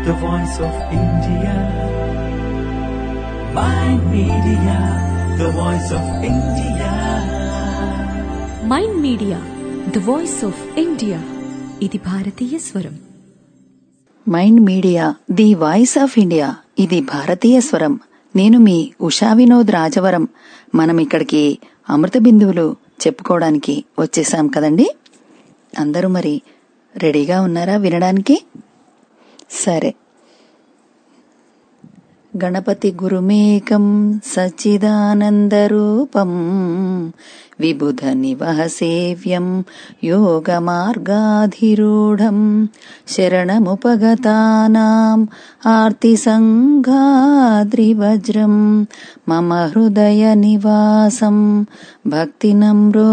the voice of India. Mind Media, the voice of India. Mind Media the voice of India ఇది భారతీయ స్వరం Mind Media the voice of India ఇది భారతీయ స్వరం నేను మీ ఉషా వినోద్ రాజవరం మనం ఇక్కడికి అమృత బిందువులు చెప్పుకోవడానికి వచ్చేసాం కదండి అందరూ మరి రెడీగా ఉన్నారా వినడానికి సరే గణపతి గురుమేకం సచ్చిదానందరూపం విబుధ నివహ సేవ్యం యోగ మార్గాధిరూఢం శరణముపగతానాం ఆర్తి సంఘాద్రివజ్రం మమ హృదయ నివాసం భక్తి నమ్రో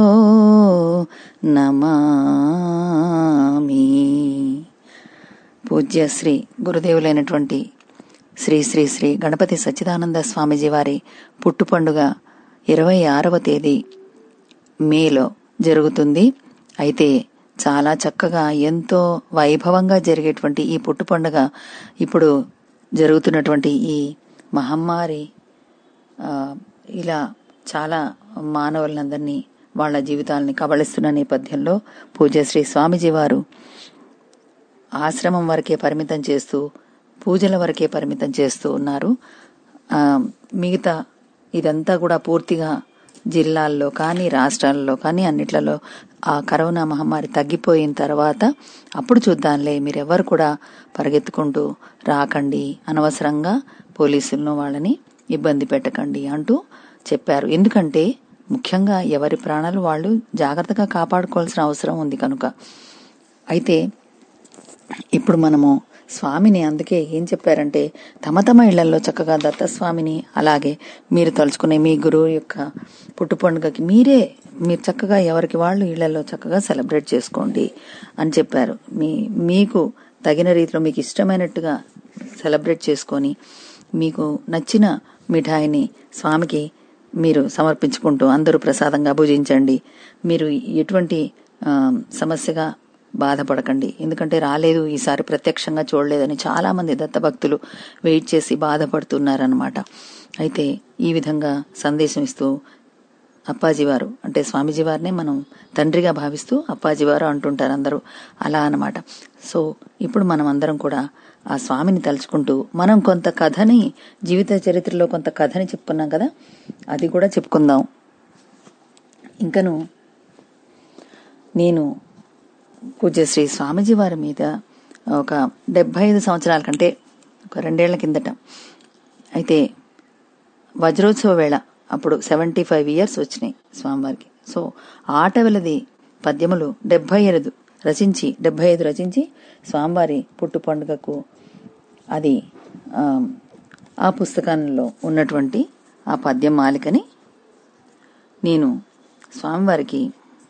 నమామి పూజ్య శ్రీ గురుదేవులైనటువంటి శ్రీ శ్రీ శ్రీ గణపతి సచ్చిదానంద స్వామీజీ వారి పుట్టు పండుగ ఇరవై ఆరవ తేదీ మేలో జరుగుతుంది అయితే చాలా చక్కగా ఎంతో వైభవంగా జరిగేటువంటి ఈ పుట్టు పండుగ ఇప్పుడు జరుగుతున్నటువంటి ఈ మహమ్మారి ఆ, ఇలా చాలా మానవులందరినీ వాళ్ళ జీవితాలని కబళిస్తున్న నేపథ్యంలో పూజ్యశ్రీ స్వామీజీ వారు ఆశ్రమం వరకే పరిమితం చేస్తూ పూజల వరకే పరిమితం చేస్తూ ఉన్నారు ఆ, మిగతా ఇదంతా కూడా పూర్తిగా జిల్లాల్లో కానీ రాష్ట్రాల్లో కానీ అన్నిట్లలో ఆ కరోనా మహమ్మారి తగ్గిపోయిన తర్వాత అప్పుడు చూద్దాంలే మీరెవరు కూడా పరిగెత్తుకుంటూ రాకండి అనవసరంగా పోలీసులను వాళ్ళని ఇబ్బంది పెట్టకండి అంటూ చెప్పారు ఎందుకంటే ముఖ్యంగా ఎవరి ప్రాణాలు వాళ్ళు జాగ్రత్తగా కాపాడుకోవాల్సిన అవసరం ఉంది కనుక అయితే ఇప్పుడు మనము స్వామిని అందుకే ఏం చెప్పారంటే తమ తమ ఇళ్లలో చక్కగా దత్తస్వామిని అలాగే మీరు తలుచుకునే మీ గురువు యొక్క పుట్టు పండుగకి మీరే మీరు చక్కగా ఎవరికి వాళ్ళు ఇళ్లలో చక్కగా సెలబ్రేట్ చేసుకోండి అని చెప్పారు మీ మీకు తగిన రీతిలో మీకు ఇష్టమైనట్టుగా సెలబ్రేట్ చేసుకొని మీకు నచ్చిన మిఠాయిని స్వామికి మీరు సమర్పించుకుంటూ అందరూ ప్రసాదంగా భుజించండి మీరు ఎటువంటి ఆ, సమస్యగా బాధపడకండి ఎందుకంటే రాలేదు ఈసారి ప్రత్యక్షంగా చూడలేదని చాలా మంది దత్తభక్తులు వెయిట్ చేసి బాధపడుతున్నారనమాట అయితే ఈ విధంగా సందేశం ఇస్తూ అప్పాజీ వారు అంటే స్వామీజీ వారినే మనం తండ్రిగా భావిస్తూ అప్పాజీ వారు అంటుంటారు అందరూ అలా అన్నమాట సో ఇప్పుడు మనం అందరం కూడా ఆ స్వామిని తలుచుకుంటూ మనం కొంత కథని జీవిత చరిత్రలో కొంత కథని చెప్పుకున్నాం కదా అది కూడా చెప్పుకుందాం ఇంకను నేను పూజ్యశ్రీ స్వామీజీ వారి మీద ఒక డెబ్బై ఐదు సంవత్సరాల కంటే ఒక రెండేళ్ల కిందట అయితే వజ్రోత్సవ వేళ అప్పుడు సెవెంటీ ఫైవ్ ఇయర్స్ వచ్చినాయి స్వామివారికి సో ఆట వెలది పద్యములు డెబ్బై ఐదు రచించి డెబ్బై ఐదు రచించి స్వామివారి పుట్టు పండుగకు అది ఆ, ఆ పుస్తకంలో ఉన్నటువంటి ఆ పద్యం మాలికని నేను స్వామివారికి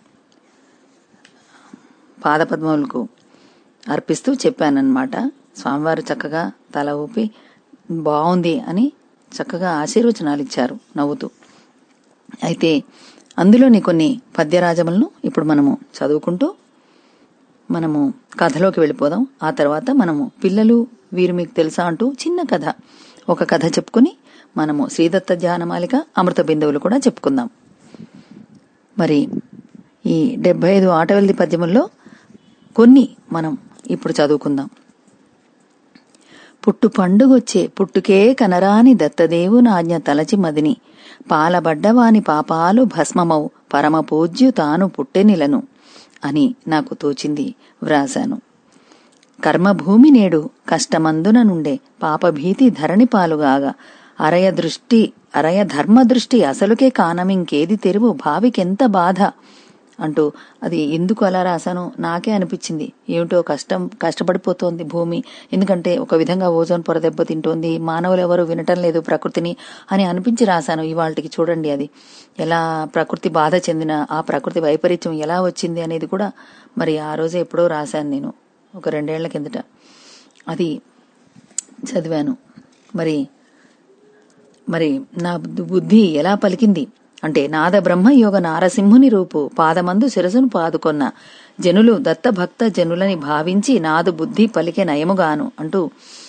పాదపద్మములకు అర్పిస్తూ చెప్పానన్నమాట స్వామివారు చక్కగా తల ఊపి బాగుంది అని చక్కగా ఆశీర్వచనాలు ఇచ్చారు నవ్వుతూ అయితే అందులోని కొన్ని పద్యరాజములను ఇప్పుడు మనము చదువుకుంటూ మనము కథలోకి వెళ్ళిపోదాం ఆ తర్వాత మనము పిల్లలు వీరు మీకు తెలుసా అంటూ చిన్న కథ ఒక కథ చెప్పుకుని మనము శ్రీదత్త ధ్యానమాలిక అమృత బిందువులు కూడా చెప్పుకుందాం మరి ఈ డెబ్బై ఐదు ఆటవెల్లి పద్యముల్లో కొన్ని మనం ఇప్పుడు చదువుకుందాం పుట్టు పండుగొచ్చే పుట్టుకే కనరాని దత్తదేవునాజ్ఞ తలచి మదిని పాలబడ్డవాని పాపాలు భస్మమవు పరమ పూజ్యు తాను పుట్టెనిలను అని నాకు తోచింది వ్రాశాను కర్మభూమి నేడు కష్టమందున నుండే పాపభీతి ధరణి పాలుగాగా అరయ దృష్టి అరయ ధర్మ దృష్టి అసలుకే కానమింకేది తెరువు భావికెంత బాధ అంటూ అది ఎందుకు అలా రాశానో నాకే అనిపించింది ఏమిటో కష్టం కష్టపడిపోతోంది భూమి ఎందుకంటే ఒక విధంగా ఓజోన్ పొర దెబ్బతింటోంది మానవులు ఎవరు వినటం లేదు ప్రకృతిని అని అనిపించి రాశాను ఇవాళకి చూడండి అది ఎలా ప్రకృతి బాధ చెందిన ఆ ప్రకృతి వైపరీత్యం ఎలా వచ్చింది అనేది కూడా మరి ఆ రోజే ఎప్పుడో రాశాను నేను ఒక రెండేళ్ల కిందట అది చదివాను మరి మరి నా బుద్ధి- బుద్ధి ఎలా పలికింది అంటే నాద బ్రహ్మయోగ నారసింహుని రూపు పాదమందు శిరసును పాదుకొన్న జనులు దత్త భక్త జనులని భావించి నాదు బుద్ధి పలికే నయముగాను అంటూ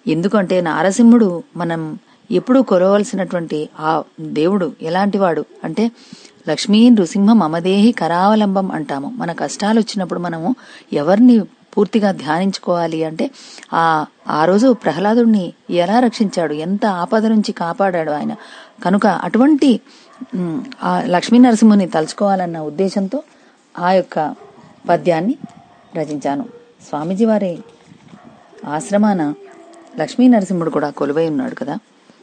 ఎందుకంటే నారసింహుడు మనం ఎప్పుడూ కొలవలసినటువంటి ఆ దేవుడు ఎలాంటివాడు అంటే లక్ష్మీ నృసింహం మమదేహి కరావలంబం అంటాము మన కష్టాలు వచ్చినప్పుడు మనము ఎవరిని పూర్తిగా ధ్యానించుకోవాలి అంటే ఆ ఆ రోజు ప్రహ్లాదుడిని ఎలా రక్షించాడు ఎంత ఆపద నుంచి కాపాడాడు ఆయన కనుక అటువంటి ఉమ్, ఆ లక్ష్మీ నరసింహుని తలుచుకోవాలన్న ఉద్దేశంతో ఆ యొక్క పద్యాన్ని రచించాను స్వామీజీ వారి ఆశ్రమాన లక్ష్మీ నరసింహుడు కూడా కొలువై ఉన్నాడు కదా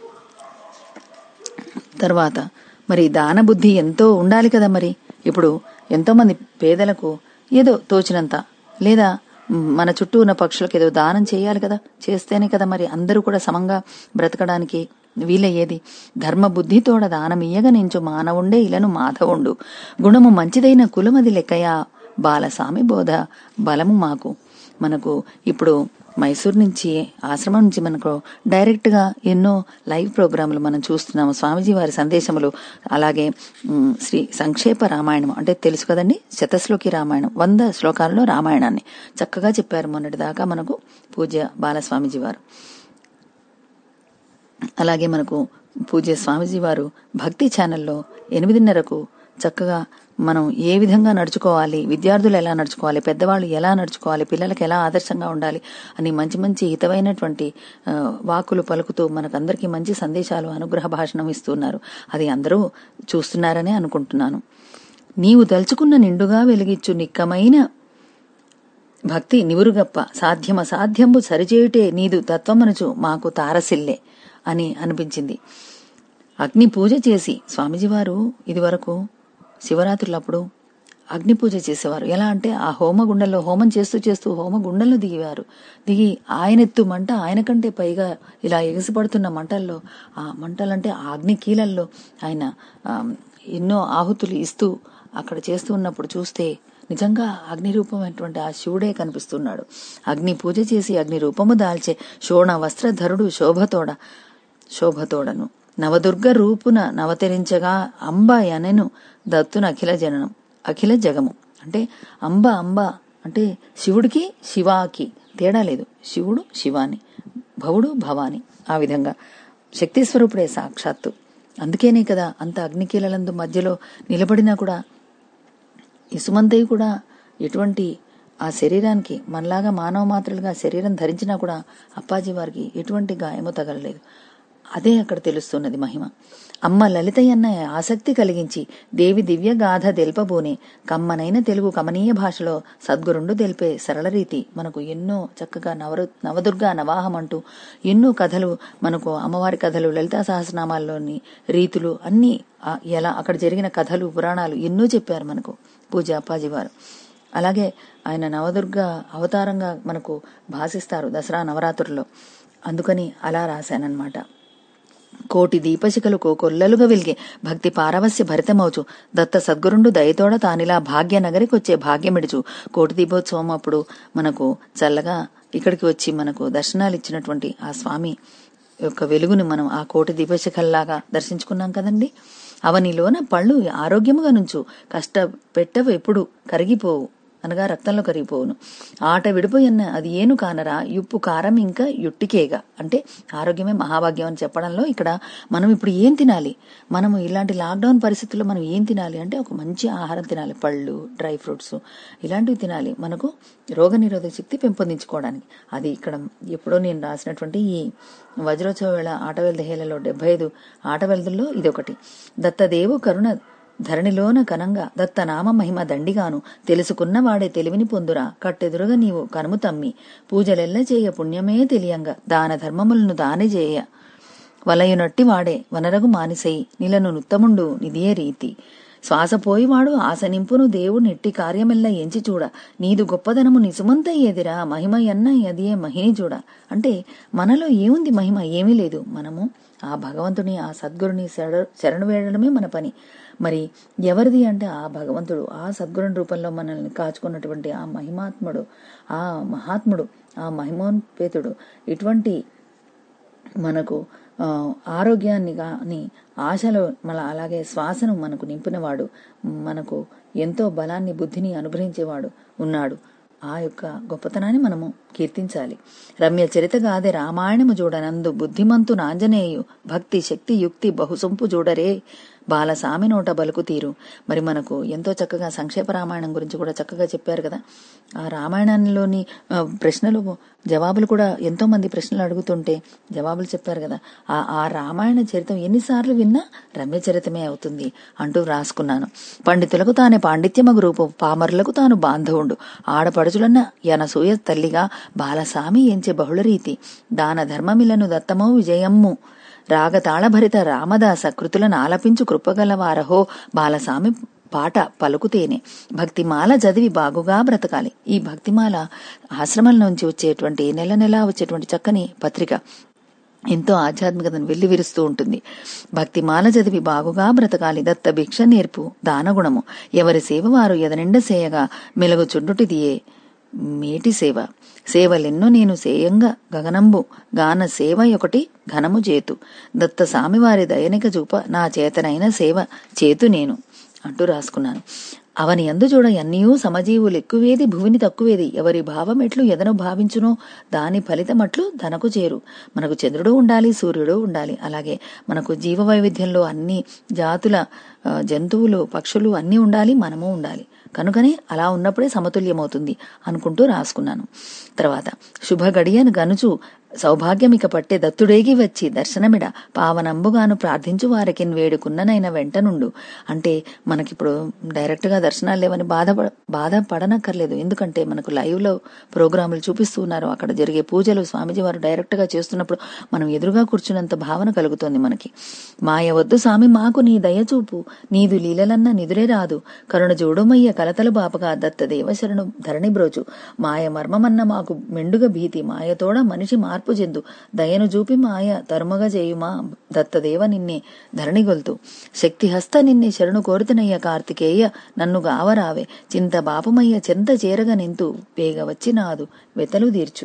తర్వాత మరి దాన బుద్ధి ఎంతో ఉండాలి కదా మరి ఇప్పుడు ఎంతో మంది పేదలకు ఏదో తోచినంత లేదా మ్, మన చుట్టూ ఉన్న పక్షులకు ఏదో దానం చేయాలి కదా చేస్తేనే కదా మరి అందరూ కూడా సమంగా బ్రతకడానికి వీలయ్యేది ధర్మ బుద్ధితోడ దానమియ్యగ నించు మానవుండే ఇలను మాధవుండు గుణము మంచిదైన కులమది లెక్కయా బాలసామి బోధ బలము మాకు మనకు ఇప్పుడు మైసూర్ నుంచి ఆశ్రమం నుంచి మనకు డైరెక్ట్ గా ఎన్నో లైవ్ ప్రోగ్రాములు మనం చూస్తున్నాము స్వామీజీ వారి సందేశములు అలాగే ఉమ్, శ్రీ సంక్షేప రామాయణం అంటే తెలుసు కదండి శతశ్లోకి రామాయణం వంద శ్లోకాలలో రామాయణాన్ని చక్కగా చెప్పారు మొన్నటిదాకా మనకు పూజ్య బాలస్వామీజీ వారు అలాగే మనకు పూజ్య స్వామీజీ వారు భక్తి ఛానల్లో ఎనిమిదిన్నరకు చక్కగా మనం ఏ విధంగా నడుచుకోవాలి విద్యార్థులు ఎలా నడుచుకోవాలి పెద్దవాళ్ళు ఎలా నడుచుకోవాలి పిల్లలకు ఎలా ఆదర్శంగా ఉండాలి అని మంచి మంచి హితమైనటువంటి ఆ, వాక్కులు పలుకుతూ మనకందరికీ మంచి సందేశాలు అనుగ్రహ భాషణం ఇస్తున్నారు అది అందరూ చూస్తున్నారనే అనుకుంటున్నాను నీవు తలుచుకున్న నిండుగా వెలిగిచ్చు నిక్కమైన భక్తి నివురుగప్ప సాధ్యమసాధ్యంబు సరిచేయుటే నీదు తత్వమనుచు మాకు తారసిల్లే అని అనిపించింది అగ్ని పూజ చేసి స్వామీజీ వారు ఇదివరకు శివరాత్రులప్పుడు అగ్ని పూజ చేసేవారు ఎలా అంటే ఆ హోమగుండంలో హోమం చేస్తూ చేస్తూ హోమగుండంలో దిగేవారు దిగి ఆయనెత్తు మంట ఆయన కంటే పైగా ఇలా ఎగసిపడుతున్న మంటల్లో ఆ మంటలంటే ఆ అగ్ని కీలల్లో ఆయన ఆ, ఎన్నో ఆహుతులు ఇస్తూ అక్కడ చేస్తూ ఉన్నప్పుడు చూస్తే నిజంగా అగ్ని రూపమైనటువంటి ఆ శివుడే కనిపిస్తున్నాడు అగ్ని పూజ చేసి అగ్ని రూపము దాల్చే శోణ వస్త్రధరుడు శోభతోడ శోభతోడను నవదుర్గ రూపున నవతరించగా అంబ అనెను దత్తున అఖిల జననం అఖిల జగము అంటే అంబ అంబ అంటే శివుడికి శివాకి తేడా లేదు శివుడు శివాని భవుడు భవాని ఆ విధంగా శక్తి స్వరూపుడే సాక్షాత్తు అందుకేనే కదా అంత అగ్నికీలలందు మధ్యలో నిలబడినా కూడా ఇసుమంతయ్య కూడా ఎటువంటి ఆ శరీరానికి మనలాగా మానవ మాత్రలుగా శరీరం ధరించినా కూడా అప్పాజీ వారికి ఎటువంటి గాయము తగలలేదు అదే అక్కడ తెలుస్తున్నది మహిమ అమ్మ లలితయ్యన్న ఆసక్తి కలిగించి దేవి దివ్య గాథ తెల్పబోనే కమ్మనైన తెలుగు కమనీయ భాషలో సద్గురుండు తెలిపే సరళ రీతి మనకు ఎన్నో చక్కగా నవరు నవదుర్గా నవాహం అంటూ ఎన్నో కథలు మనకు అమ్మవారి కథలు లలితా సహస్రనామాల్లోని రీతులు అన్నీ ఆ ఎలా అక్కడ జరిగిన కథలు పురాణాలు ఎన్నో చెప్పారు మనకు పూజ అప్పాజీ వారు అలాగే ఆయన నవదుర్గ అవతారంగా మనకు భాసిస్తారు దసరా నవరాత్రుల్లో అందుకని అలా రాశానన్నమాట కోటి దీపశిఖలు కోకొల్లలుగా వెలిగే భక్తి పారవస్య భరితమవుచు దత్త సద్గురుండు దయతోడ తానిలా భాగ్య నగరికొచ్చే భాగ్యమిడుచు కోటి దీపోత్సవం అప్పుడు మనకు చల్లగా ఇక్కడికి వచ్చి మనకు దర్శనాలు ఇచ్చినటువంటి ఆ స్వామి యొక్క వెలుగుని మనం ఆ కోటి దీపశిఖల్లాగా దర్శించుకున్నాం కదండి అవనిలోన పళ్ళు ఆరోగ్యముగా నుంచు కష్ట పెట్టవు ఎప్పుడు కరిగిపోవు అనగా రక్తంలో కరిగిపోవును ఆట విడిపోయన్న అది ఏను కానరా ఉప్పు కారం ఇంకా యుట్టికేగా అంటే ఆరోగ్యమే మహాభాగ్యం అని చెప్పడంలో ఇక్కడ మనం ఇప్పుడు ఏం తినాలి మనము ఇలాంటి లాక్డౌన్ పరిస్థితుల్లో మనం ఏం తినాలి అంటే ఒక మంచి ఆహారం తినాలి పళ్ళు డ్రై ఫ్రూట్స్ ఇలాంటివి తినాలి మనకు రోగ నిరోధక శక్తి పెంపొందించుకోవడానికి అది ఇక్కడ ఎప్పుడో నేను రాసినటువంటి ఈ వజ్రోత్సవ వేళ ఆటవెల్దహేలలో డెబ్బై ఐదు ఆటవెల్దుల్లో ఇదొకటి దత్తదేవు కరుణ ధరణిలోన కనంగా దత్త నామ మహిమ దండిగాను తెలుసుకున్నవాడే తెలివిని పొందురా కట్టెదురుగా నీవు కనుము తమ్మి పూజలెల్ల చేయ పుణ్యమే తెలియంగా దాన ధర్మములను దాని చేయ వలయునట్టి వాడే వనరగు మానిసై నిలను నుత్తముండు నిదియే రీతి శ్వాస పోయివాడు ఆశ నింపును దేవుడు నెట్టి కార్యమెల్ల ఎంచి చూడ నీదు గొప్పదనము నిసుమంత ఏదిరా మహిమ ఎన్న అదియే మహిని చూడ అంటే మనలో ఏముంది మహిమ ఏమీ లేదు మనము ఆ భగవంతుని ఆ సద్గురుని శర శరణు వేయడమే మన పని మరి ఎవరిది అంటే ఆ భగవంతుడు ఆ సద్గురుని రూపంలో మనల్ని కాచుకున్నటువంటి ఆ మహిమాత్ముడు ఆ మహాత్ముడు ఆ మహిమోన్పేతుడు ఇటువంటి మనకు ఆ, ఆరోగ్యాన్ని కానీ ఆశలో మళ్ళా అలాగే శ్వాసను మనకు నింపినవాడు మనకు ఎంతో బలాన్ని బుద్ధిని అనుగ్రహించేవాడు ఉన్నాడు ఆ యొక్క గొప్పతనాన్ని మనము కీర్తించాలి రమ్య చరిత గాదే రామాయణము చూడనందు బుద్ధిమంతు నాంజనేయు భక్తి శక్తి యుక్తి బహుసొంపు చూడరే బాలసామి నోట బలుకు తీరు మరి మనకు ఎంతో చక్కగా సంక్షేప రామాయణం గురించి కూడా చక్కగా చెప్పారు కదా ఆ రామాయణంలోని ఆ, ప్రశ్నలు జవాబులు కూడా ఎంతో మంది ప్రశ్నలు అడుగుతుంటే జవాబులు చెప్పారు కదా ఆ ఆ రామాయణ చరితం ఎన్నిసార్లు విన్నా రమ్య చరితమే అవుతుంది అంటూ రాసుకున్నాను పండితులకు తానే పాండిత్యమగు రూపం పామరులకు తాను బాంధవుండు ఆడపడుచులన్న యనసూయ తల్లిగా బాలసామి ఎంచే బహుళ రీతి దాన ధర్మమిలను దత్తమో విజయమ్ము రాగతాళభరిత రామదాస కృతులను ఆలపించు కృపగలవారహో బాలసామి పాట పలుకుతేనే భక్తిమాల చదివి బాగుగా బ్రతకాలి ఈ భక్తిమాల ఆశ్రమం నుంచి వచ్చేటువంటి నెల నెల వచ్చేటువంటి చక్కని పత్రిక ఎంతో ఆధ్యాత్మికతను వెల్లివిరుస్తూ ఉంటుంది భక్తిమాల చదివి బాగుగా బ్రతకాలి దత్త భిక్ష నేర్పు దానగుణము ఎవరి సేవ వారు ఎదనిండ సేయగా మెలుగు చుండుటిదియే మేటి సేవ సేవలెన్నో నేను సేయంగా గగనంబు గాన సేవ ఒకటి ఘనము చేతు దత్త సామివారి దయనిక చూప నా చేతనైన సేవ చేతు నేను అంటూ రాసుకున్నాను అవని ఎందు చూడ ఎన్నయూ సమజీవులు ఎక్కువేది భువిని తక్కువేది ఎవరి భావం ఎట్లు ఎదను భావించునో దాని ఫలితమట్లు ధనకు చేరు మనకు చంద్రుడు ఉండాలి సూర్యుడు ఉండాలి అలాగే మనకు జీవ వైవిధ్యంలో అన్ని జాతుల ఆ, జంతువులు పక్షులు అన్నీ ఉండాలి మనము ఉండాలి కనుకనే అలా ఉన్నప్పుడే సమతుల్యమవుతుంది అనుకుంటూ రాసుకున్నాను తర్వాత శుభ గడియను గనుచు సౌభాగ్యమిక పట్టే దత్తుడేగి వచ్చి దర్శనమిడ పావనంబుగాను ప్రార్థించు వారికి వేడుకున్ననైన వెంట నుండు అంటే మనకిప్పుడు డైరెక్ట్ గా దర్శనాలు లేవని బాధ బాధపడనక్కర్లేదు ఎందుకంటే మనకు లైవ్ లో ప్రోగ్రాములు చూపిస్తూ ఉన్నారు అక్కడ జరిగే పూజలు స్వామీజీ వారు డైరెక్ట్ గా చేస్తున్నప్పుడు మనం ఎదురుగా కూర్చున్నంత భావన కలుగుతోంది మనకి మాయ వద్దు స్వామి మాకు నీ దయ చూపు నీదు లీలలన్న నిదురే రాదు కరుణ జోడుమయ్య కలతలు బాపగా దత్త దేవశరణు ధరణి బ్రోచు మాయ మర్మమన్న మాకు మెండుగ భీతి మాయతోడ మనిషి మార్పు చెందు దయను చూపి మాయ తరుమగా చేయుమా దత్తదేవ నిన్నే ధరణి గొల్తు శక్తి హస్త నిన్నే శరణు కోరుతునయ్య కార్తికేయ నన్ను గావరావే చింత బాపమయ్య చెంత చేరగ నింతు వేగ వచ్చినాదు వెతలు తీర్చు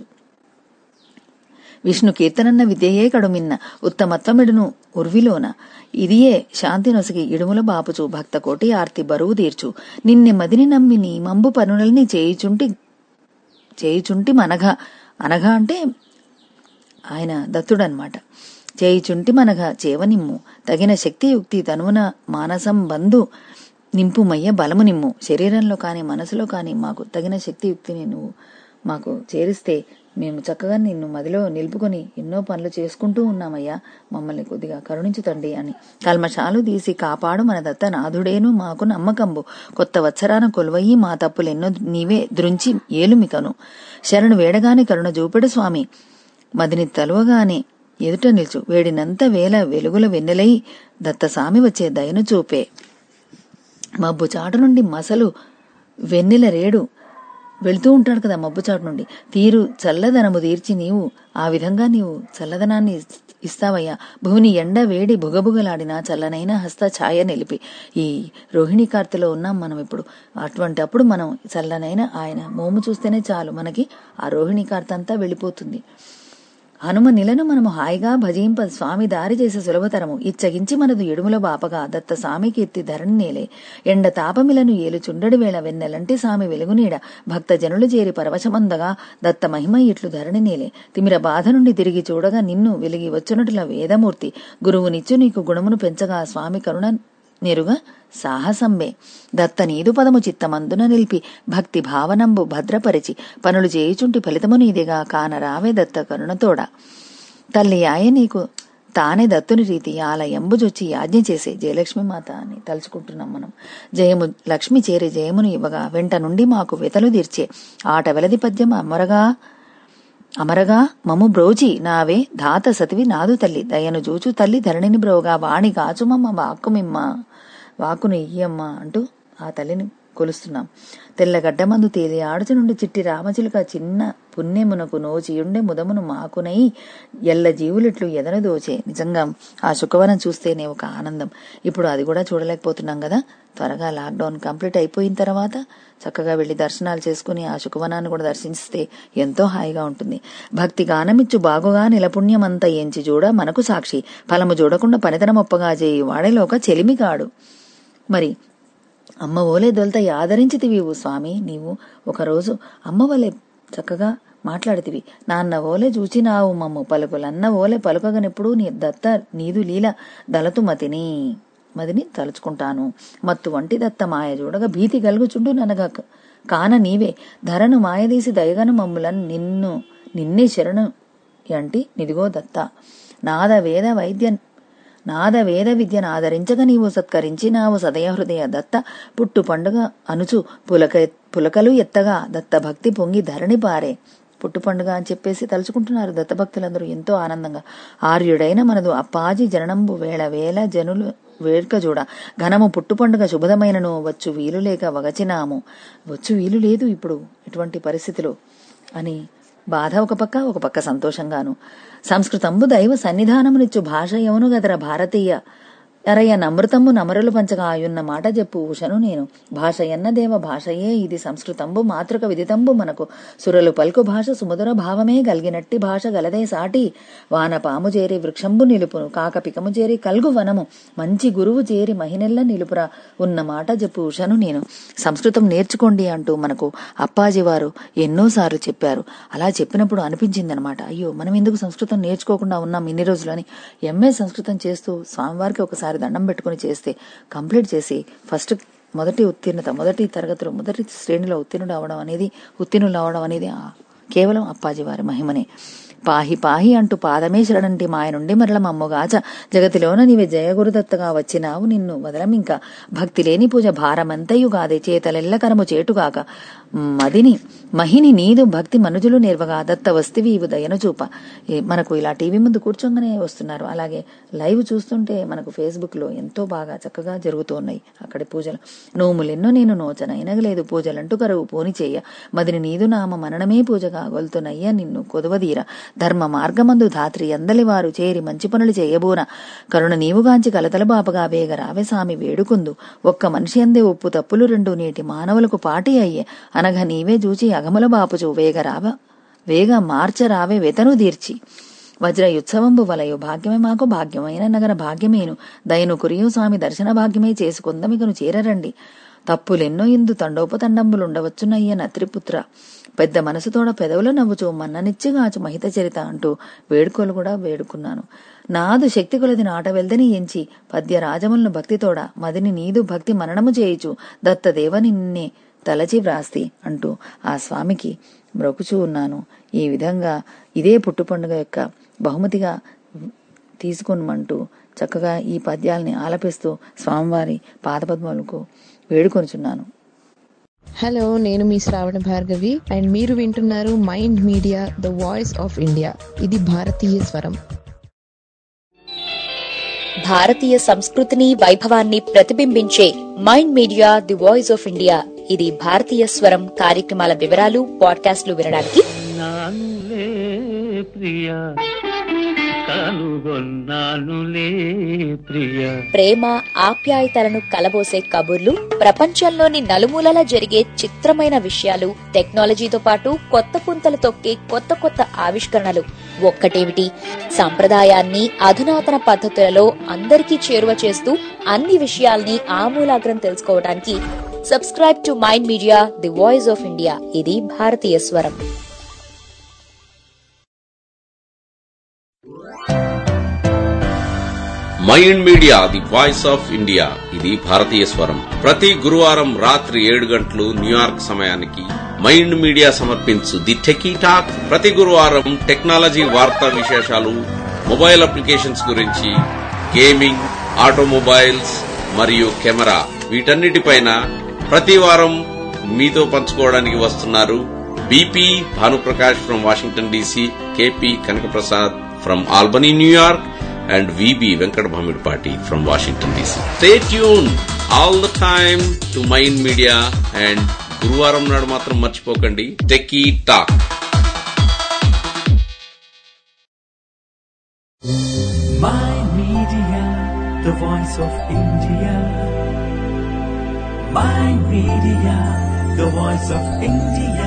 విష్ణు కీర్తనన్న విద్యయే కడుమిన్న ఉత్తమత్తమిడును ఉర్విలోన ఇదియే శాంతి నొసగి ఇడుముల బాపుచు భక్త కోటి ఆర్తి బరువు తీర్చు నిన్నె మదిని నమ్మి నీ మంబు పనులని చేయుచుంటి చేయుచుంటి మనగా అనగా అంటే ఆయన దత్తుడనమాట చేయుచుంటి మనగా చేవనిమ్ము తగిన శక్తి యుక్తి తనువున మానసం బంధు నింపుమయ్య బలము నిమ్ము శరీరంలో కానీ మనసులో కానీ మాకు తగిన శక్తి యుక్తిని నువ్వు మాకు చేరిస్తే మేము చక్కగా నిన్ను మదిలో నిలుపుకొని ఎన్నో పనులు చేసుకుంటూ ఉన్నామయ్యా మమ్మల్ని కొద్దిగా కరుణించు తండ్రి అని కల్మషాలు తీసి కాపాడు మన దత్త నాథుడేను మాకు నమ్మకంబు కొత్త వత్సరాన కొలువయ్యి మా తప్పులెన్నో నీవే దృంచి ఏలుమికను శరణు వేడగానే కరుణ చూపెడు స్వామి మదిని తలువగానే ఎదుట నిల్చు వేడినంత వేల వెలుగుల వెన్నెలై దత్తసామి వచ్చే దయను చూపే మబ్బు చాటు నుండి మసలు వెన్నెల రేడు వెళుతూ ఉంటాడు కదా మబ్బు చాటు నుండి తీరు చల్లదనము తీర్చి నీవు ఆ విధంగా నీవు చల్లదనాన్ని ఇస్తావయ్యా భూమిని ఎండ వేడి బుగబుగలాడిన చల్లనైన హస్త ఛాయ నిలిపి ఈ రోహిణి కార్తెలో ఉన్నాం మనం ఇప్పుడు అటువంటి అప్పుడు మనం చల్లనైన ఆయన మోము చూస్తేనే చాలు మనకి ఆ రోహిణి కార్త అంతా వెళ్ళిపోతుంది హనుమ నిలను మనము హాయిగా భజింప స్వామి దారి చేసే సులభతరము ఇచ్చగించి మనదు ఎడుముల బాపగా దత్త సామి కీర్తి ధరణి నేలే ఎండ తాపమిలను ఏలు చుండడి వేళ వెన్నెలంటి సామి వెలుగునీడ భక్త జనులు చేరి పరవశమందగా దత్త మహిమ ఇట్లు ధరణి నేలే తిమిర బాధ నుండి తిరిగి చూడగా నిన్ను వెలిగి వచ్చునటుల వేదమూర్తి గురువునిచ్చు నీకు గుణమును పెంచగా స్వామి కరుణ నెరుగా సాహసంబే దత్త నీదు పదము చిత్తమందున నిలిపి భక్తి భావనంబు భద్రపరిచి పనులు చేయుచుంటి ఫలితము నీదిగా కాన రావే దత్త కరుణతోడ తల్లి ఆయ నీకు తానే దత్తుని రీతి ఆలయంబు జొచ్చి యాజ్ఞ చేసే జయలక్ష్మి మాత అని తలుచుకుంటున్నాం మనం జయము లక్ష్మి చేరి జయమును ఇవ్వగా వెంట నుండి మాకు వెతలు తీర్చే ఆట వెలది పద్యం అమరగా అమరగా మము బ్రోచి నావే ధాత సతివి నాదు తల్లి దయను జూచు తల్లి ధరణిని బ్రోగా వాణి కాచుమమ్మ వాక్కుమిమ్మ వాకును ఇయ్యమ్మ అంటూ ఆ తల్లిని కొలుస్తున్నాం తెల్లగడ్డమందు తేలి ఆడుచు నుండి చిట్టి రామచిలుక చిన్న పుణ్యమునకు నోచియుండే ముదమును మాకునై ఎల్ల జీవులిట్లు ఎదను దోచే నిజంగా ఆ శుకవనం చూస్తేనే ఒక ఆనందం ఇప్పుడు అది కూడా చూడలేకపోతున్నాం కదా త్వరగా లాక్డౌన్ కంప్లీట్ అయిపోయిన తర్వాత చక్కగా వెళ్లి దర్శనాలు చేసుకుని ఆ శుకవనాన్ని కూడా దర్శిస్తే ఎంతో హాయిగా ఉంటుంది భక్తి గానమిచ్చు బాగుగా నిలపుణ్యమంతా ఎంచి చూడ మనకు సాక్షి ఫలము చూడకుండా పనితనమొప్పగా చేయి వాడేలోక చెలిమిగాడు మరి అమ్మ ఓలే దొలత ఆదరించితివి స్వామి నీవు ఒకరోజు అమ్మ వలె చక్కగా మాట్లాడితివి నాన్న ఓలే చూచినావు మమ్ము పలుకులన్న ఓలే పలుకగనెప్పుడు నీ దత్త నీదు లీల దళతు మతిని మదిని తలుచుకుంటాను మత్తు వంటి దత్త మాయ చూడగా భీతి కలుగుచుండు ననగా కాన నీవే ధరను మాయదీసి దయగను మమ్ములను నిన్ను నిన్నే శరణు అంటి నిదిగో దత్త నాద వేద వైద్య నాద వేద విద్యను ఆదరించక నీవు సత్కరించినావు సదయ హృదయ దత్త పుట్టు పండుగ అనుచు పులక పులకలు ఎత్తగా దత్త భక్తి పొంగి ధరణి పారే పుట్టు పండుగ అని చెప్పేసి తలుచుకుంటున్నారు దత్తభక్తులందరూ ఎంతో ఆనందంగా ఆర్యుడైన మనదు అప్పాజి జననంబు వేళ వేళ జనులు వేడుక చూడ ఘనము పుట్టు పండుగ శుభదమైనను వచ్చు వీలు లేక వగచినాము వచ్చు వీలు లేదు ఇప్పుడు ఇటువంటి పరిస్థితిలో అని బాధ ఒక పక్క ఒక పక్క సంతోషంగాను సంస్కృతంబు దైవ సన్నిధానమునిచ్చు భాష యమును గదర భారతీయ అరయ్య నమృతంబు నమరులు పంచగా ఆయున్న మాట చెప్పు ఉషను నేను భాష ఎన్న దేవ భాషయే ఇది సంస్కృతంబు మాతృక విదితంబు మనకు సురలు పలుకు భాష సుమధుర భావమే గలిగినట్టి భాష గలదే సాటి వాన పాము చేరి వృక్షంబు నిలుపును కాక పికము చేరి కల్గు వనము మంచి గురువు చేరి మహినెల్ల నిలుపురా ఉన్న మాట చెప్పు ఉషను నేను సంస్కృతం నేర్చుకోండి అంటూ మనకు అప్పాజీ వారు ఎన్నోసార్లు చెప్పారు అలా చెప్పినప్పుడు అనిపించిందనమాట అయ్యో మనం ఎందుకు సంస్కృతం నేర్చుకోకుండా ఉన్నాం ఇన్ని రోజులని ఎంఏ సంస్కృతం చేస్తూ స్వామివారికి ఒకసారి దండం పెట్టుకుని చేస్తే కంప్లీట్ చేసి ఫస్ట్ మొదటి ఉత్తీర్ణత మొదటి తరగతిలో మొదటి శ్రేణిలో ఉత్తీర్ణుడు అవడం అనేది ఉత్తీర్ణులు అవడం అనేది ఆ కేవలం అప్పాజీ వారి మహిమనే పాహి పాహి అంటూ పాదమే శరణంటి మాయ నుండి మరల మమ్మగాచ జగతిలోన నీవే జయగురుదత్తగా వచ్చినావు నిన్ను వదలమింక భక్తి లేని పూజ భారమంతయు గాదే చేతలెల్ల కరము చేటుగాక మదిని మహిని నీదు భక్తి మనుజులు నిర్వగా దత్త వస్తివి ఇవు దయను చూప ఏ, మనకు ఇలా టీవీ ముందు కూర్చోగానే వస్తున్నారు అలాగే లైవ్ చూస్తుంటే మనకు ఫేస్బుక్ లో ఎంతో బాగా చక్కగా జరుగుతూ ఉన్నాయి అక్కడి పూజలు నోములెన్నో నేను నోచన ఎనగలేదు పూజలంటూ కరువు పోని చేయ మదిని నీదు నామ మననమే పూజగా గొల్తునయ్య నిన్ను కొదవదీర ధర్మ మార్గమందు ధాత్రి అందలి వారు చేరి మంచి పనులు చేయబోన కరుణ నీవుగాంచి కలతల బాపగా వేగ రావే సామి వేడుకుందు ఒక్క మనిషి అందే ఉప్పు తప్పులు రెండు నేటి మానవులకు పాటి అయ్యే అనగా నీవే చూచి అగముల బాపుచు వేగ రావ వేగ మార్చరావే వెతను తీర్చి వజ్రయుత్సవంబు వలయు భాగ్యమే మాకు భాగ్యమైన నగర భాగ్యమేను దయను కురియు స్వామి దర్శన భాగ్యమే చేసుకుందమికను చేరరండి తప్పులెన్నో ఇందు తండోపతండంబులుండవచ్చునయ్య నత్రిపుత్ర పెద్ద మనసుతోడ పెదవుల నవ్వుచు మన్ననిచ్చిగాచు మహిత చరిత అంటూ వేడుకోలు కూడా వేడుకున్నాను నాదు శక్తి కొలది నాట వెల్దని ఎంచి పద్య రాజములను భక్తితోడ మదిని నీదు భక్తి మననము చేయుచు దత్తదేవ నిన్నే తలచి వ్రాస్తి అంటూ ఆ స్వామికి మ్రొకుచూ ఉన్నాను ఈ విధంగా ఇదే పుట్టు పండుగ యొక్క బహుమతిగా తీసుకొనమంటూ చక్కగా ఈ పద్యాల్ని ఆలపిస్తూ స్వామివారి పాదపద్మలకు వేడుకొనుచున్నాను హలో నేను మీ శ్రావణ భార్గవి అండ్ మీరు వింటున్నారు Mind Media the voice of India ఇది భారతీయ స్వరం భారతీయ సంస్కృతిని వైభవాన్ని ప్రతిబింబించే Mind Media the voice of India ఇది భారతీయ స్వరం కార్యక్రమాల వివరాలు పాడ్కాస్ట్లు వినడానికి నానులే ప్రియ కనుగొన్నానులే ప్రియ ప్రేమ ఆప్యాయతలను కలబోసే కబుర్లు ప్రపంచంలోని నలుమూలలా జరిగే చిత్రమైన విషయాలు టెక్నాలజీతో పాటు కొత్త పుంతలు తొక్కే కొత్త కొత్త ఆవిష్కరణలు ఒక్కటేమిటి సంప్రదాయాన్ని అధునాతన పద్ధతులలో అందరికీ చేరువ చేస్తూ అన్ని విషయాల్ని ఆమూలాగ్రం తెలుసుకోవడానికి subscribe to Mind Media the voice of India ఇది భారతీయ స్వరం Mind Media the voice of India ఇది భారతీయ స్వరం ప్రతి గురువారం రాత్రి ఏడు గంటలు న్యూయార్క్ సమయానికి మైండ్ మీడియా సమర్పించు ది టెకీ టాక్ ప్రతి గురువారం టెక్నాలజీ వార్తా విశేషాలు మొబైల్ అప్లికేషన్స్ గురించి గేమింగ్ ఆటోమొబైల్స్ మరియు కెమెరా వీటన్నిటిపైన ప్రతి వారం మీతో పంచుకోవడానికి వస్తున్నారు BP Bhanuprakash from Washington DC KP Kanakaprasad from Albany New York and VB Venkat Bhamidpati from Washington DC. Stay tuned all the time to Mind Media and గురువారం నాడు మాత్రం మర్చిపోకండి techie talk Mind Media, the voice of India. Mind Media, the voice of India.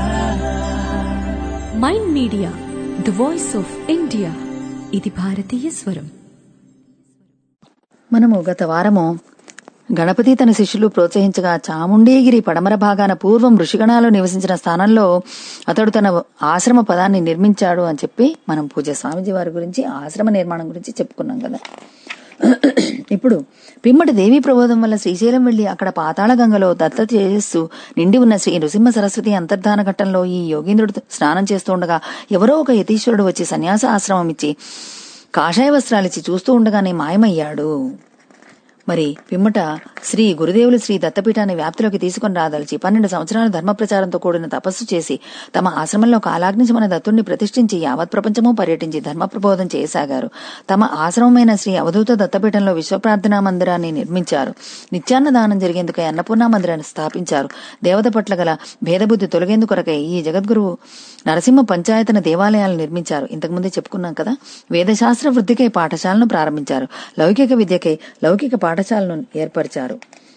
Mind Media the voice of India ఇది భారతీయ స్వరం మనము గత వారము గణపతి తన శిష్యులు ప్రోత్సహించగా చాముండేగిరి పడమర భాగాన పూర్వం ఋషిగణాలు నివసించిన స్థానంలో అతడు తన ఆశ్రమ పదాన్ని నిర్మించాడు అని చెప్పి మనం పూజ స్వామిజీ వారి గురించి ఆశ్రమ నిర్మాణం గురించి చెప్పుకున్నాం కదా ఇప్పుడు పిమ్మటి దేవి ప్రబోధం వల్ల శ్రీశైలం వెళ్లి అక్కడ పాతాళ గంగలో దత్త చేస్తూ నిండి ఉన్న శ్రీ నృసింహ సరస్వతి అంతర్ధాన ఘట్టంలో ఈ యోగేంద్రుడు స్నానం చేస్తుండగా ఎవరో ఒక యతీశ్వరుడు వచ్చి సన్యాస ఆశ్రమం ఇచ్చి కాషాయ వస్త్రాలిచ్చి చూస్తూ ఉండగానే మాయమయ్యాడు మరి పిమ్మట శ్రీ గురుదేవులు శ్రీ దత్తపీఠాన్ని వ్యాప్తిలోకి తీసుకుని రాదలిచి పన్నెండు సంవత్సరాల ధర్మ ప్రచారంతో కూడిన తపస్సు చేసి తమ ఆశ్రమంలో కాలాగ్నిశమన దత్తుణ్ణి ప్రతిష్ఠించి యావత్ ప్రపంచము పర్యటించి ధర్మ ప్రబోధం చేయసాగారు తమ ఆశ్రమమైన శ్రీ అవధూత దత్తపీఠంలో విశ్వ ప్రార్థనా మందిరాన్ని నిర్మించారు నిత్యాన్న దానం జరిగేందుకై అన్నపూర్ణ మందిరాన్ని స్థాపించారు దేవత పట్ల గల భేదబుద్ధి తొలగేందుకొరకై ఈ జగద్గురువు నరసింహ పంచాయతన దేవాలయాలను నిర్మించారు ఇంతకుముందే చెప్పుకున్నాం కదా వేదశాస్త్ర వృద్ధికై పాఠశాలను ప్రారంభించారు లౌకిక విద్యకై లౌకిక పాఠశాలను ఏర్పరిచారు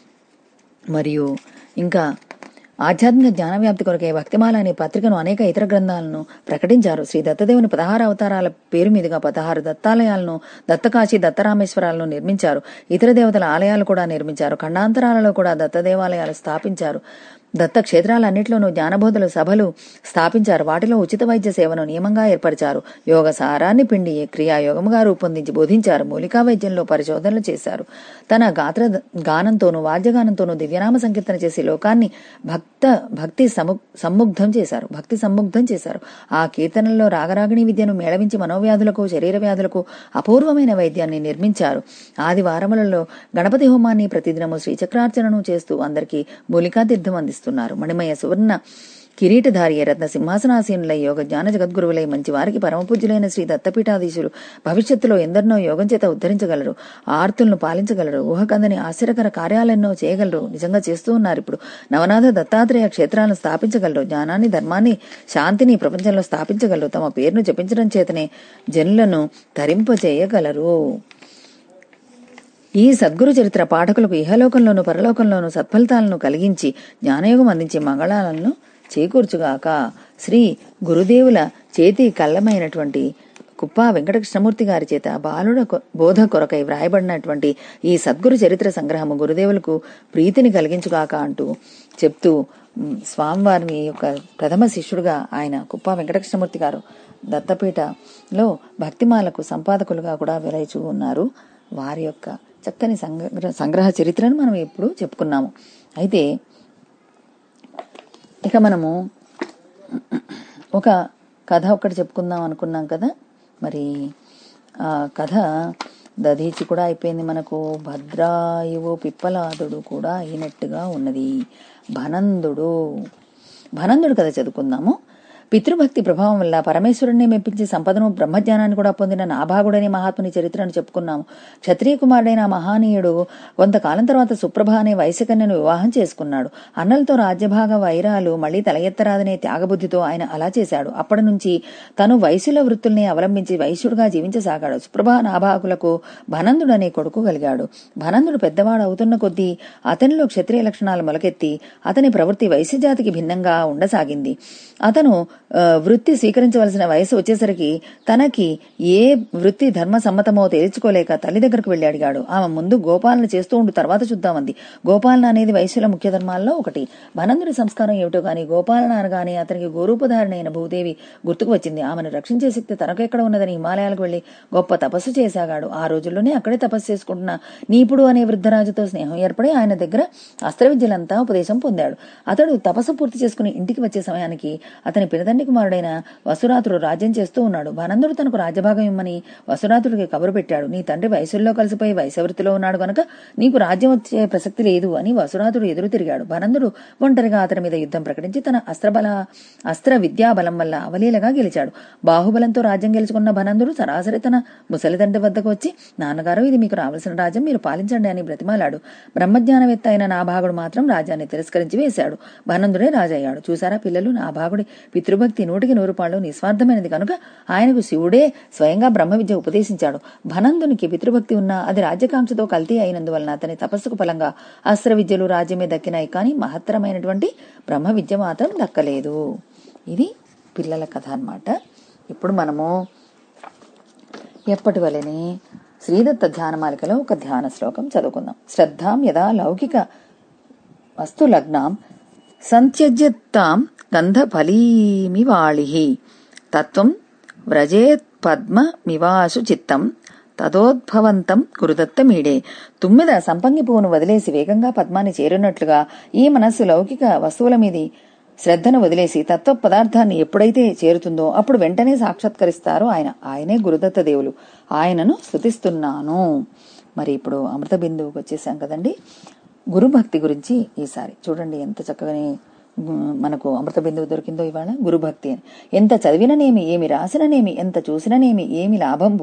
మరియు ఇంకా ఆధ్యాత్మిక జ్ఞాన వ్యాప్తి కొరకే భక్తిమాల అనే పత్రికను అనేక ఇతర గ్రంథాలను ప్రకటించారు శ్రీ దత్తదేవుని పదహారు అవతారాల పేరు మీదుగా పదహారు దత్తాలయాలను దత్తకాశి దత్తరామేశ్వరాలను నిర్మించారు ఇతర దేవతల ఆలయాలు కూడా నిర్మించారు ఖండాంతరాలలో కూడా దత్త దేవాలయాలు స్థాపించారు దత్త క్షేత్రాలన్నింటిలోనూ జ్ఞానబోధలు సభలు స్థాపించారు వాటిలో ఉచిత వైద్య సేవను నియమంగా ఏర్పరిచారు యోగ సారాన్ని పిండి క్రియాయోగముగా రూపొందించి బోధించారు మూలికా వైద్యంలో పరిశోధనలు చేశారు తన గాత్ర గానంతోనూ వాద్యగానంతోనూ దివ్యనామ సంకీర్తన చేసి లోకాన్ని భక్త భక్తి సము సమ్ముగ్ధం చేశారు భక్తి సమ్ముగ్ధం చేశారు ఆ కీర్తనల్లో రాగరాగిణి విద్యను మేళవించి మనోవ్యాధులకు శరీర వ్యాధులకు అపూర్వమైన వైద్యాన్ని నిర్మించారు ఆదివారములలో గణపతి హోమాన్ని ప్రతిదినము శ్రీచక్రార్చనను చేస్తూ అందరికీ మూలికా తీర్థం అందిస్తున్నారు మణిమయ సువర్ణ కిరీటధారి రత్న సింహాసనాసీనులై యోగ జ్ఞాన జగద్గురువులై మంచి వారికి పరమపూజ్యులైన శ్రీ దత్తపీఠాధీశులు భవిష్యత్తులో ఎందరినో యోగం చేత ఉద్ధరించగలరు ఆర్తులను పాలించగలరు ఊహకందని ఆశ్చర్యకర కార్యాలెన్నో చేయగలరు నిజంగా చేస్తూ ఉన్నారు ఇప్పుడు నవనాథ దత్తాత్రేయ క్షేత్రాలను స్థాపించగలరు జ్ఞానాన్ని ధర్మాన్ని శాంతిని ప్రపంచంలో స్థాపించగలరు తమ పేరును జపించడం చేతనే జనులను తరింపజేయగలరు ఈ సద్గురు చరిత్ర పాఠకులకు ఇహలోకంలోను పరలోకంలోను సత్ఫలితాలను కలిగించి జ్ఞానయోగం అందించే మంగళాలను చేకూర్చుగాక శ్రీ గురుదేవుల చేతి కళ్ళమైనటువంటి కుప్ప వెంకటకృష్ణమూర్తి గారి చేత బాలుడ కొ- బోధ కొరకై వ్రాయబడినటువంటి ఈ సద్గురు చరిత్ర సంగ్రహము గురుదేవులకు ప్రీతిని కలిగించుగాక అంటూ చెప్తూ మ్, స్వామివారిని యొక్క ప్రథమ శిష్యుడుగా ఆయన కుప్ప వెంకటకృష్ణమూర్తి గారు దత్తపీఠలో భక్తిమాలకు సంపాదకులుగా కూడా వెలయిచూ ఉన్నారు వారి యొక్క చక్కని సంగ్రహ సంగ్రహ చరిత్రను మనం ఎప్పుడు చెప్పుకున్నాము అయితే ఇక మనము ఒక కథ ఒకటి చెప్పుకుందాం అనుకున్నాం కదా మరి ఆ కథ దధీచి కూడా అయిపోయింది మనకు భద్రాయువు పిప్పలాదుడు కూడా అయినట్టుగా ఉన్నది భనందుడు భనందుడు కథ చదువుకుందాము పితృభక్తి ప్రభావం వల్ల పరమేశ్వరుణ్ణి మెప్పించి సంపదను బ్రహ్మజ్ఞానాన్ని కూడా పొందిన నాభాగుడనే మహాత్ముని చరిత్రను చెప్పుకున్నాము క్షత్రియ కుమారుడైన ఆ మహానీయుడు కొంతకాలం తర్వాత సుప్రభ అనే వైశ్యకన్యను వివాహం చేసుకున్నాడు అన్నలతో రాజ్యభాగ వైరాలు మళ్లీ తల ఎత్తరాదనే త్యాగబుద్ధితో ఆయన అలా చేశాడు అప్పటి నుంచి తను వైశ్యుల వృత్తుల్ని అవలంబించి వైశ్యుడుగా జీవించసాగాడు సుప్రభ నాభాకులకు భనందుడు అనే కొడుకు కలిగాడు భనందుడు పెద్దవాడు అవుతున్న కొద్దీ అతనిలో క్షత్రియ లక్షణాలు మొలకెత్తి అతని ప్రవృత్తి వైశ్య జాతికి భిన్నంగా ఉండసాగింది అతను ఆ, వృత్తి స్వీకరించవలసిన వయసు వచ్చేసరికి తనకి ఏ వృత్తి ధర్మ సమ్మతమో తేల్చుకోలేక తల్లి దగ్గరకు వెళ్లి అడిగాడు ఆమె ముందు గోపాలన చేస్తూ ఉండు తర్వాత చూద్దామంది గోపాలన అనేది వైశ్యుల ముఖ్య ధర్మాల్లో ఒకటి భనందుడి సంస్కారం ఏమిటో గాని గోపాలన అనగానే అతనికి గోరూపధారణ అయిన భూదేవి గుర్తుకు వచ్చింది ఆమెను రక్షించే శక్తి తనకు ఎక్కడ ఉన్నదని హిమాలయాలకు వెళ్లి గొప్ప తపస్సు చేశాగాడు ఆ రోజుల్లోనే అక్కడే తపస్సు చేసుకుంటున్న నీపుడు అనే వృద్ధరాజుతో స్నేహం ఏర్పడి ఆయన దగ్గర అస్త్ర విద్యలంతా ఉపదేశం పొందాడు అతడు తపస్సు పూర్తి చేసుకుని ఇంటికి వచ్చే సమయానికి అతని పినతండ్రి కుమారుడైన వసురాతుడు రాజ్యం చేస్తూ ఉన్నాడు భనందుడు తనకు రాజ్యభాగం ఇమ్మని వసురాతుడికి కబురు పెట్టాడు నీ తండ్రి వయసుల్లో కలిసిపోయి వయసవృత్తిలో ఉన్నాడు గనక నీకు రాజ్యం వచ్చే ప్రసక్తి లేదు అని వసురాతుడు ఎదురు తిరిగాడు భనందుడు ఒంటరిగా అతని మీద యుద్ధం ప్రకటించి తన అస్త్రబల అస్త్ర విద్యా బలం వల్ల అవలీలగా గెలిచాడు బాహుబలంతో రాజ్యం గెలుచుకున్న భనందుడు సరాసరి తన ముసలిదండ్రి వద్దకు వచ్చి నాన్నగారు ఇది మీకు రావాల్సిన రాజ్యం మీరు పాలించండి అని బ్రతిమాలాడు బ్రహ్మజ్ఞానవేత్త అయిన నాభాగుడు మాత్రం రాజ్యాన్ని తిరస్కరించి వేశాడు భనందుడే రాజయ్యాడు చూసారా పిల్లలు నాభాగుడి పితృభక్తి నూటికి నూరు పాళ్ళు నిస్వార్థమైనది కనుక ఆయనకు శివుడే స్వయంగా బ్రహ్మ విద్య ఉపదేశించాడు భనందునికి పితృభక్తి ఉన్నా అది రాజ్యకాంక్షతో కల్తీ అయినందువలన అతని తపస్సుకు ఫలంగా అస్త్ర విద్యలు రాజ్యమే దక్కినాయి కానీ మహత్తరమైనటువంటి బ్రహ్మ విద్య మాత్రం దక్కలేదు ఇది పిల్లల కథ అన్నమాట ఇప్పుడు మనము ఎప్పటి వలనే శ్రీదత్త ధ్యానమాలికలో ఒక ధ్యాన శ్లోకం చదువుకుందాం శ్రద్ధాం యదా లౌకిక వస్తు లగ్నాం సంత్యజ్యత్తాం గంధఫలీమివాళి తత్వం వ్రజేత్ పద్మమివాసు చిత్తం తదోద్భవంతం గురుదత్త మీడే తుమ్మిద సంపంగి పువ్వును వదిలేసి వేగంగా పద్మాన్ని చేరున్నట్లుగా ఈ మనస్సు లౌకిక వస్తువుల మీది శ్రద్ధను వదిలేసి తత్వ పదార్థాన్ని ఎప్పుడైతే చేరుతుందో అప్పుడు వెంటనే సాక్షాత్కరిస్తారు ఆయన ఆయనే గురుదత్త దేవులు ఆయనను స్తుతిస్తున్నాను మరి ఇప్పుడు అమృత బిందువుకి వచ్చేసాం కదండి గురుభక్తి గురించి ఈసారి చూడండి ఎంత చక్కగానే ఉమ్, మనకు అమృత బిందువు దొరికిందో ఇవాళ గురుభక్తి అని ఎంత చదివిననేమి ఏమి రాసిననేమి ఎంత చూసిననేమి ఏమి లాభంబు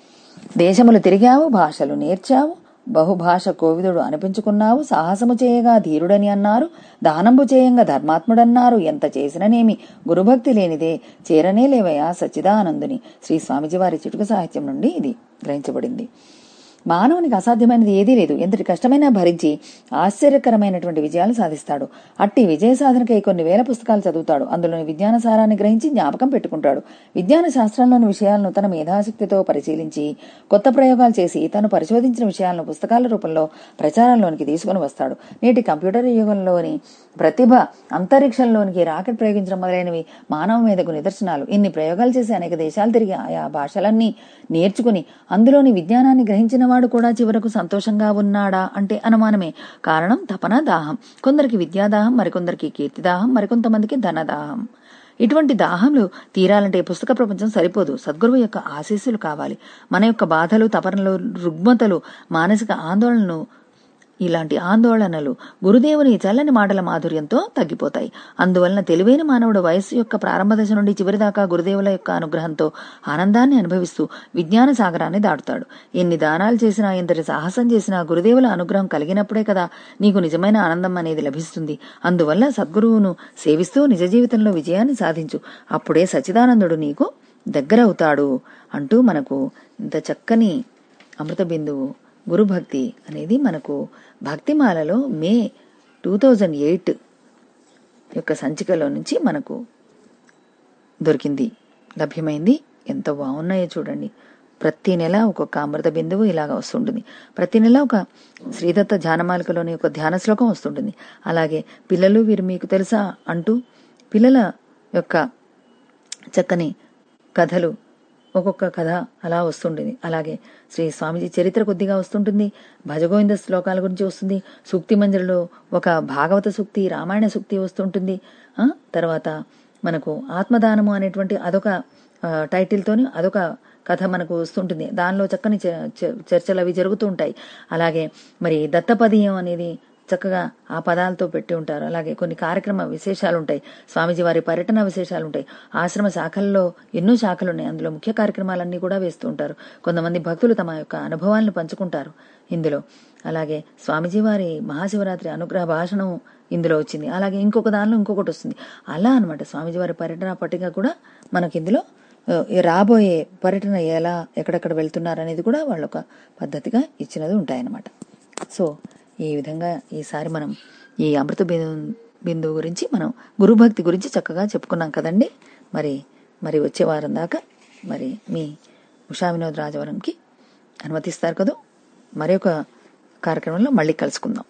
దేశములు తిరిగావు భాషలు నేర్చావు బహుభాష కోవిదుడు అనిపించుకున్నావు సాహసము చేయగా ధీరుడని అన్నారు దానంబు చేయంగా ధర్మాత్ముడన్నారు ఎంత చేసిననేమి గురుభక్తి లేనిదే చేరనే లేవయా సచ్చిదానందుని శ్రీ స్వామిజీ వారి చిటుక సాహిత్యం నుండి ఇది గ్రహించబడింది మానవునికి అసాధ్యమైనది ఏదీ లేదు ఎంతటి కష్టమైనా భరించి ఆశ్చర్యకరమైనటువంటి విజయాలు సాధిస్తాడు అట్టి విజయ సాధనకై కొన్ని వేల పుస్తకాలు చదువుతాడు అందులోని విజ్ఞాన సారాన్ని గ్రహించి జ్ఞాపకం పెట్టుకుంటాడు విజ్ఞాన శాస్త్రంలోని విషయాలను తన మేధాశక్తితో పరిశీలించి కొత్త ప్రయోగాలు చేసి తను పరిశోధించిన విషయాలను పుస్తకాల రూపంలో ప్రచారంలోనికి తీసుకుని వస్తాడు నేటి కంప్యూటర్ యుగంలోని ప్రతిభ అంతరిక్షంలోనికి రాకెట్ ప్రయోగించడం మొదలైనవి మానవ మీదకు నిదర్శనాలు ఇన్ని ప్రయోగాలు చేసి అనేక దేశాలు తిరిగి ఆయా భాషలన్నీ నేర్చుకుని అందులోని విజ్ఞానాన్ని గ్రహించిన వాడు కూడా చివరకు సంతోషంగా ఉన్నాడా అంటే అనుమానమే కారణం తపన దాహం కొందరికి విద్యాదాహం మరికొందరికి కీర్తిదాహం మరికొంతమందికి ధనదాహం ఇటువంటి దాహంలు తీరాలంటే పుస్తక ప్రపంచం సరిపోదు సద్గురువు యొక్క ఆశీస్సులు కావాలి మన యొక్క బాధలు తపనలు రుగ్మతలు మానసిక ఆందోళనను ఇలాంటి ఆందోళనలు గురుదేవుని చల్లని మాటల మాధుర్యంతో తగ్గిపోతాయి అందువలన తెలివైన మానవుడు వయస్సు యొక్క ప్రారంభ దశ నుండి చివరిదాకా గురుదేవుల యొక్క అనుగ్రహంతో ఆనందాన్ని అనుభవిస్తూ విజ్ఞాన సాగరాన్ని దాటుతాడు ఎన్ని దానాలు చేసినా ఎంతటి సాహసం చేసినా గురుదేవుల అనుగ్రహం కలిగినప్పుడే కదా నీకు నిజమైన ఆనందం అనేది లభిస్తుంది అందువల్ల సద్గురువును సేవిస్తూ నిజ జీవితంలో విజయాన్ని సాధించు అప్పుడే సచ్చిదానందుడు నీకు దగ్గరవుతాడు అంటూ మనకు ఇంత చక్కని అమృత బిందువు గురుభక్తి అనేది మనకు భక్తిమాలలో మే టూ థౌజండ్ ఎయిట్ యొక్క సంచికలో నుంచి మనకు దొరికింది లభ్యమైంది ఎంత బాగున్నాయో చూడండి ప్రతి నెల ఒక్కొక్క అమృత బిందువు ఇలాగ వస్తుంటుంది ప్రతి నెల ఒక శ్రీదత్త ధ్యానమాలికలోని ఒక ధ్యాన శ్లోకం వస్తుంటుంది అలాగే పిల్లలు వీరు మీకు తెలుసా అంటూ పిల్లల యొక్క చక్కని కథలు ఒక్కొక్క కథ అలా వస్తుంటుంది అలాగే శ్రీ స్వామిజీ చరిత్ర కొద్దిగా వస్తుంటుంది భజగోవింద శ్లోకాల గురించి వస్తుంది సూక్తి మంజరిలో ఒక భాగవత సూక్తి రామాయణ సూక్తి వస్తుంటుంది ఆ, తర్వాత మనకు ఆత్మదానము అనేటువంటి అదొక ఆ, టైటిల్తోని అదొక కథ మనకు వస్తుంటుంది దానిలో చక్కని చ- చ- చర్చలు అవి జరుగుతూ ఉంటాయి అలాగే మరి దత్తపదీయం అనేది చక్కగా ఆ పదాలతో పెట్టి ఉంటారు అలాగే కొన్ని కార్యక్రమ విశేషాలు ఉంటాయి స్వామీజీ వారి పర్యటన విశేషాలు ఉంటాయి ఆశ్రమ శాఖల్లో ఎన్నో శాఖలు ఉన్నాయి అందులో ముఖ్య కార్యక్రమాలన్నీ కూడా వేస్తూ ఉంటారు కొంతమంది భక్తులు తమ యొక్క అనుభవాలను పంచుకుంటారు ఇందులో అలాగే స్వామీజీ వారి మహాశివరాత్రి అనుగ్రహ భాషణం ఇందులో వచ్చింది అలాగే ఇంకొక దానిలో ఇంకొకటి వస్తుంది అలా అన్నమాట స్వామీజీ వారి పర్యటన పట్టిక కూడా మనకి ఇందులో ఆ, ఈ రాబోయే పర్యటన ఎలా ఎక్కడెక్కడ వెళ్తున్నారు అనేది కూడా వాళ్ళ ఒక పద్ధతిగా ఇచ్చినది ఉంటాయన్నమాట సో ఈ విధంగా ఈసారి మనం ఈ అమృత బిందు బిందువు గురించి మనం గురుభక్తి గురించి చక్కగా చెప్పుకున్నాం కదండి మరి మరి వచ్చే వారం దాకా మరి మీ ఉషా వినోద్ రాజవరంకి అనుమతిస్తారు కదూ మరి ఒక కార్యక్రమంలో మళ్ళీ కలుసుకుందాం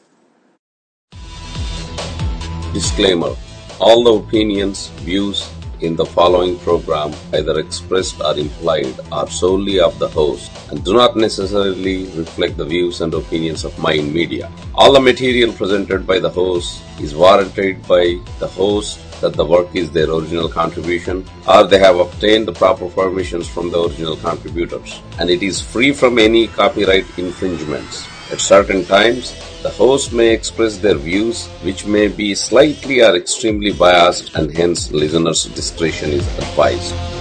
Disclaimer All the opinions, views in the following program, either expressed or implied, are solely of the host and do not necessarily reflect the views and opinions of Mind Media. All the material presented by the host is warranted by the host that the work is their original contribution or they have obtained the proper permissions from the original contributors and it is free from any copyright infringements. At certain times, the host may express their views which may be slightly or extremely biased and hence listeners' discretion is advised.